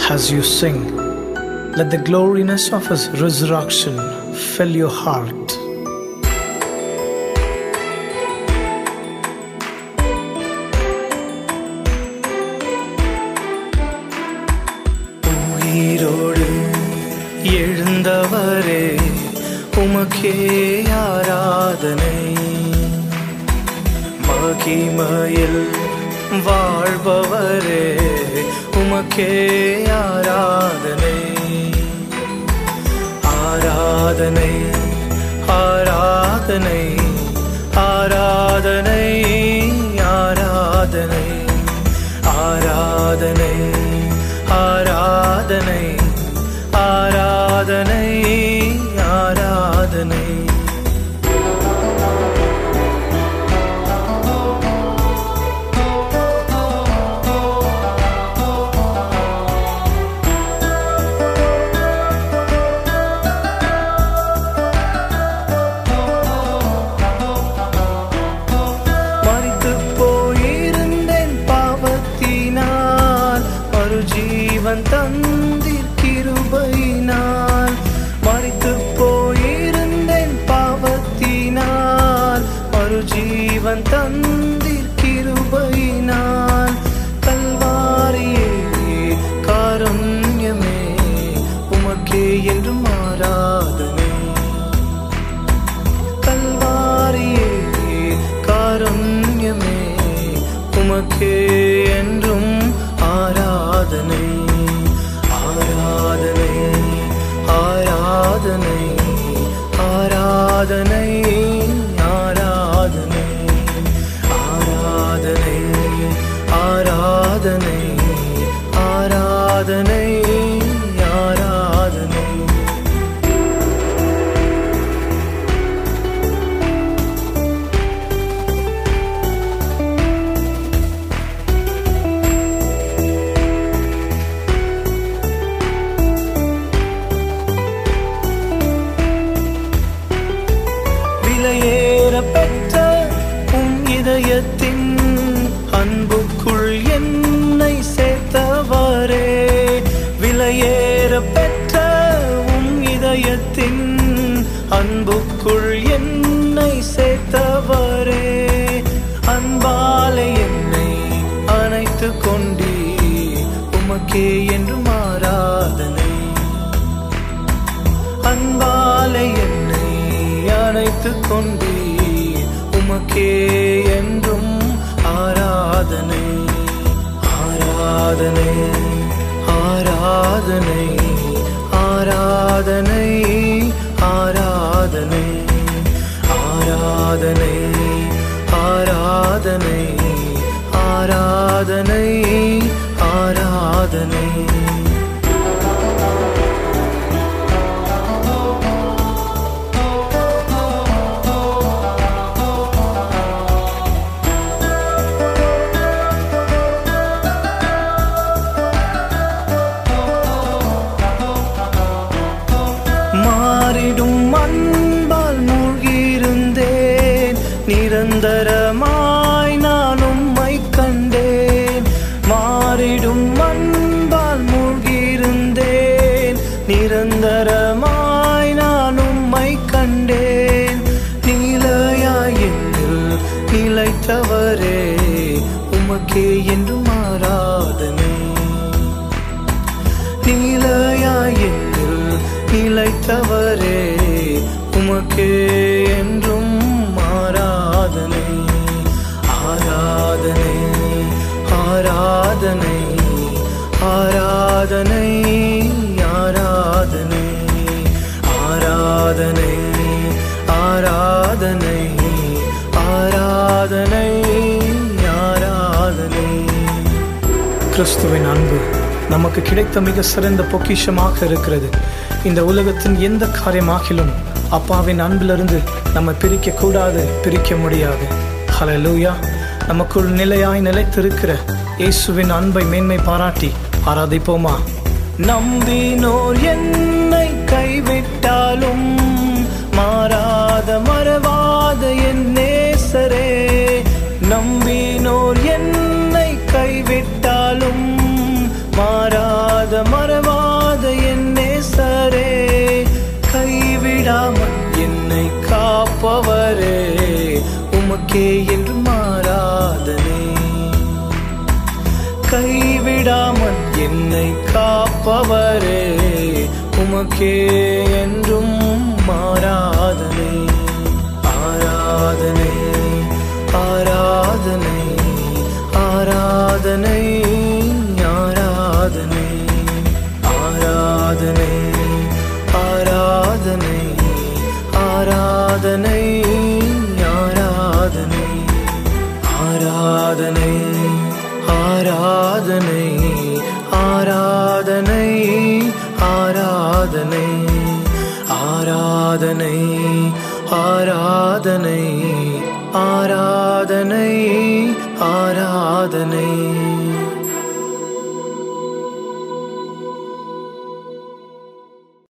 as you sing. Let the gloriness of his resurrection fill your heart. உயிரோடு எழுந்தவரே உமக்கே ஆராதனை மகிமையில் வாழ்பவரே உமக்கே ஆராதனை ஆராதனை ஆராதனை ஆராதனை ஆராதனை ஆராதனை ஆராதனை ஆராதனை ஆராதனை மறித்து போயிருந்தேன் பாவத்தினால் மறுஜீவன் தந்தீர் கிருபையினால் மறித்து போயிருந்தேன் பாவத்தினால் மறுஜீவன் தந்தீர் கிருபையினால் கல்வாரியே காருண்யமே உமக்கே என்றும் ஆராதனை கல்வாரியே காருண்யமே உமக்கே என்றும் ஆராதனை ஆராதனை ஆராதனை ஆராதனை ஆராதனை ஆராதனை ஆராதனை ஆராதனை ஆராதனை விலையேற பெற்ற உன் இதயத்தின் அன்புக்குள் என்னை சேர்த்தவரே விலையேற பெற்ற உன் இதயத்தின் அன்புக்குள் என்னை சேர்த்தவரே அன்பாலே என்னை அணைத்து கொண்டீ உமக்கே என்றும் ஆராதனை அன்பாலே என்னை அணைத்து கொண்டீ உமக்கே என்றும் ஆராதனை ஆராதனை ஆராதனை ஆராதனை ஆராதனை ஆராதனை ஆராதனை ஆராதனை ஆராதனை மாறிடும் அன்பால் மூழ்கியிருந்தேன் நிரந்தரமாய் நான் உம்மை கண்டேன் மாறிடும் அன்பால் மூழ்கியிருந்தேன் நிரந்தரமாய் நான் உம்மை கண்டேன் நீலையாய் என்னில் நிலைத்தவரே உமக்கே என்றும் ஆராதனை நீலையாய் என்னில் நிலைத்தவரே உமக்கே என்றும் ஆராதனை ஆராதனை ஆராதனை ஆராதனை ஆராதனை ஆராதனை ஆராதனை ஆராதனை ஆராதனை கிறிஸ்துவின் அன்பு நமக்கு கிடைத்த மிக சிறந்த பொக்கிஷமாக இருக்கிறது இந்த உலகத்தின் எந்த காரியமாகிலும் அப்பாவின் அன்பிலிருந்து நம்ம பிரிக்க கூடாது பிரிக்க முடியாது ஹalleluya நமக்குள் நிலையாய் நிலைத்திருக்கிற இயேசுவின் அன்பை மேன்மை பாராட்டி ஆராதிப்போமா நம்பினோர் என்னை கைவிட்டாலும் மாறாத மறவாத என் நேசரே நம்பினோர் என்னை கைவிட்டாலும் மாறாத மற கைவிடாமல் என்னை காப்பவரே உமக்கே என்றும் ஆராதனை ஆராதனை ஆராதனை ஆராதனை ஆராதனை ஆராதனை ஆராதனை ஆராதனை ஆராதனை ஆராதனை ஆராதனை ஆராதனை ஆராதனை ஆராதனை ஆராதனை ஆராதனை ஆராதனை